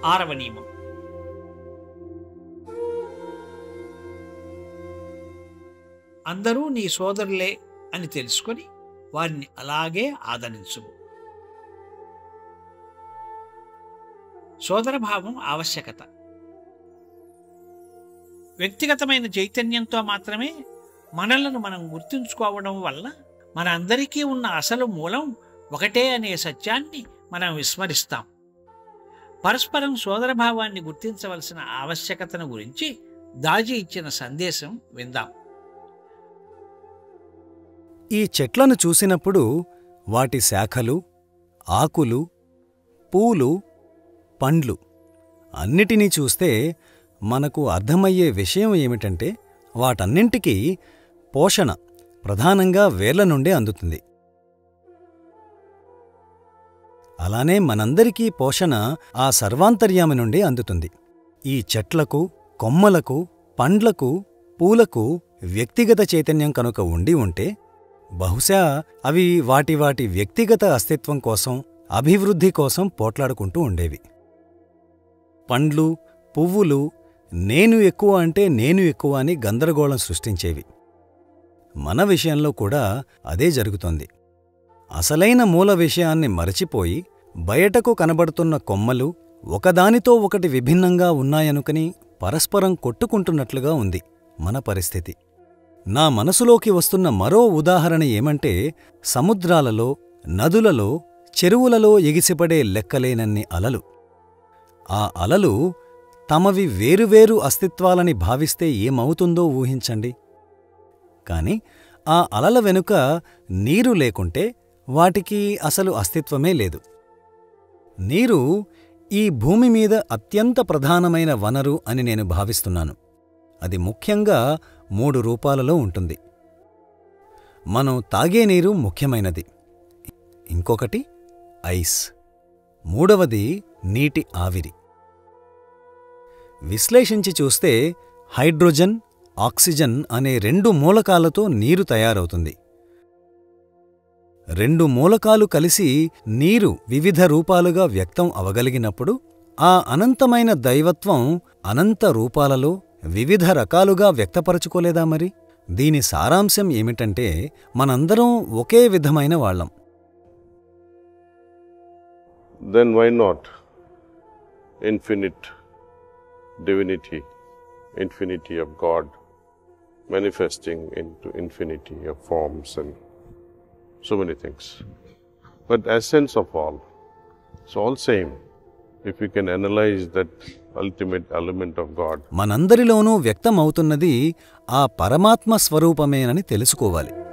ఆరవ నియమం అందరూ నీ సోదరులే అని తెలుసుకొని వారిని అలాగే ఆదరించు సోదరభావం ఆవశ్యకత వ్యక్తిగతమైన చైతన్యంతో మాత్రమే మనలను మనం గుర్తుంచుకోవడం వల్ల మన అందరికీ ఉన్న అసలు మూలం ఒకటే అనే సత్యాన్ని మనం విస్మరిస్తాం పరస్పరం సోదరభావాన్ని గుర్తించవలసిన ఆవశ్యకతను గురించి దాజీ ఇచ్చిన సందేశం విందాం ఈ చెట్లను చూసినప్పుడు వాటి శాఖలు ఆకులు పూలు పండ్లు అన్నిటినీ చూస్తే మనకు అర్థమయ్యే విషయం ఏమిటంటే వాటన్నింటికీ పోషణ ప్రధానంగా వేర్ల నుండే అందుతుంది అలానే మనందరికీ పోషణ ఆ సర్వాంతర్యామి నుండి అందుతుంది ఈ చెట్లకు కొమ్మలకు పండ్లకు పూలకు వ్యక్తిగత చైతన్యం కనుక ఉండి ఉంటే బహుశా అవి వాటి వాటి వ్యక్తిగత అస్తిత్వం కోసం అభివృద్ధి కోసం పోట్లాడుకుంటూ ఉండేవి పండ్లు పువ్వులు నేను ఎక్కువ అంటే నేను ఎక్కువ అని గందరగోళం సృష్టించేవి మన విషయంలో కూడా అదే జరుగుతోంది అసలైన మూల విషయాన్ని మరచిపోయి బయటకు కనబడుతున్న కొమ్మలు ఒకదానితో ఒకటి విభిన్నంగా ఉన్నాయనుకుని పరస్పరం కొట్టుకుంటున్నట్లుగా ఉంది మన పరిస్థితి నా మనసులోకి వస్తున్న మరో ఉదాహరణ ఏమంటే సముద్రాలలో నదులలో చెరువులలో ఎగిసిపడే లెక్కలేనన్ని అలలు ఆ అలలు తమవి వేరువేరు అస్తిత్వాలని భావిస్తే ఏమవుతుందో ఊహించండి కాని ఆ అలల వెనుక నీరు లేకుంటే వాటికి అసలు అస్తిత్వమే లేదు నీరు ఈ భూమి మీద అత్యంత ప్రధానమైన వనరు అని నేను భావిస్తున్నాను అది ముఖ్యంగా మూడు రూపాలలో ఉంటుంది మనం తాగే నీరు ముఖ్యమైనది ఇంకొకటి ఐస్ మూడవది నీటి ఆవిరి విశ్లేషించి చూస్తే హైడ్రోజన్ ఆక్సిజన్ అనే రెండు మూలకాలతో నీరు తయారవుతుంది రెండు మూలకాలు కలిసి నీరు వివిధ రూపాలుగా వ్యక్తం అవగలిగినప్పుడు ఆ అనంతమైన దైవత్వం అనంత రూపాలలో వివిధ రకాలుగా వ్యక్తపరచుకోలేదా మరి దీని సారాంశం ఏమిటంటే మనందరం ఒకే విధమైన వాళ్ళం then why not infinite divinity, infinity of God manifesting into infinity of forms and so many things. But essence of all, it's all same. If we can analyze that ultimate element of God, మనందరిలోనూ వ్యక్తమవుతున్నది ఆ పరమాత్మ స్వరూపమేనని తెలుసుకోవాలి